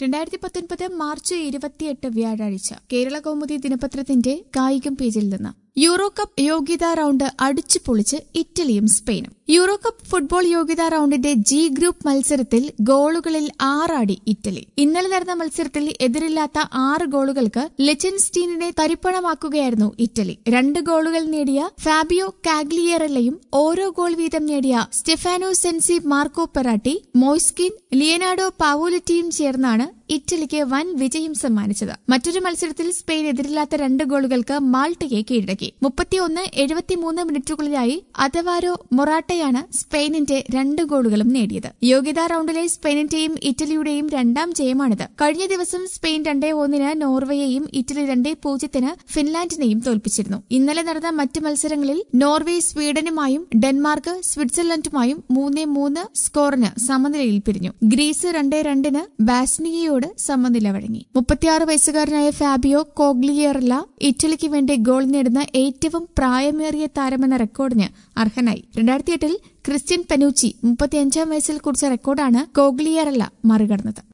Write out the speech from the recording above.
രണ്ടായിരത്തി പത്തൊൻപത് മാർച്ച് ഇരുപത്തിയെട്ട് വ്യാഴാഴ്ച കേരള കൗമുദി ദിനപത്രത്തിന്റെ കായികം പേജിൽ നിന്ന് യൂറോ കപ്പ് യോഗ്യതാ റൌണ്ട് അടിച്ചു പൊളിച്ച് ഇറ്റലിയും സ്പെയിനും യൂറോ കപ്പ് ഫുട്ബോൾ യോഗ്യതാ റൌണ്ടിന്റെ ജി ഗ്രൂപ്പ് മത്സരത്തിൽ ഗോളുകളിൽ ആറാടി ഇറ്റലി ഇന്നലെ നടന്ന മത്സരത്തിൽ എതിരില്ലാത്ത ആറ് ഗോളുകൾക്ക് ലെച്ചൻസ്റ്റീനിനെ തരിപ്പണമാക്കുകയായിരുന്നു ഇറ്റലി രണ്ട് ഗോളുകൾ നേടിയ ഫാബിയോ കാഗ്ലിയറല്ലയും ഓരോ ഗോൾ വീതം നേടിയ Stefano Sensi Marco Verratti Moise Kean Leonardo പാവോലറ്റിയും ചേർന്നാണ് ഇറ്റലിക്ക് വൻ വിജയം സമ്മാനിച്ചത് മറ്റൊരു മത്സരത്തിൽ സ്പെയിൻ എതിരില്ലാത്ത രണ്ട് ഗോളുകൾക്ക് മാൾട്ടയെ കീഴടക്കി മുപ്പത്തിയൊന്ന് എഴുപത്തിമൂന്ന് മിനിറ്റുകളിലായി അദവാരോ മൊറാട്ടയാണ് സ്പെയിനിന്റെ രണ്ട് ഗോളുകളും നേടിയത് യോഗ്യതാ റൌണ്ടിലെ സ്പെയിനിന്റെയും ഇറ്റലിയുടെയും രണ്ടാം ജയമാണിത് കഴിഞ്ഞ ദിവസം സ്പെയിൻ രണ്ടേ ഒന്നിന് നോർവേയെയും ഇറ്റലി രണ്ടേ പൂജ്യത്തിന് ഫിൻലാൻഡിനെയും തോൽപ്പിച്ചിരുന്നു ഇന്നലെ നടന്ന മറ്റ് മത്സരങ്ങളിൽ നോർവേ സ്വീഡനുമായും ഡെൻമാർക്ക് സ്വിറ്റ്സർലൻഡുമായും മൂന്നേ മൂന്ന് സ്കോറിന് സമനിലയിൽ പിരിഞ്ഞു ഗ്രീസ് രണ്ടേ രണ്ടിന് ബാസ്നിയയോട് സമനില വഴങ്ങി മുപ്പത്തിയാറ് വയസ്സുകാരനായ ഫാബിയോ കോഗ്ലിയറല്ല ഇറ്റലിക്ക് വേണ്ടി ഗോൾ നേടുന്ന ഏറ്റവും പ്രായമേറിയ താരമെന്ന റെക്കോർഡിന് അർഹനായി രണ്ടായിരത്തി എട്ടിൽ ക്രിസ്ത്യൻ പെനൂച്ചി മുപ്പത്തിയഞ്ചാം വയസ്സിൽ കുറിച്ച റെക്കോർഡാണ് കോഗ്ലിയറല്ല മറികടന്നത്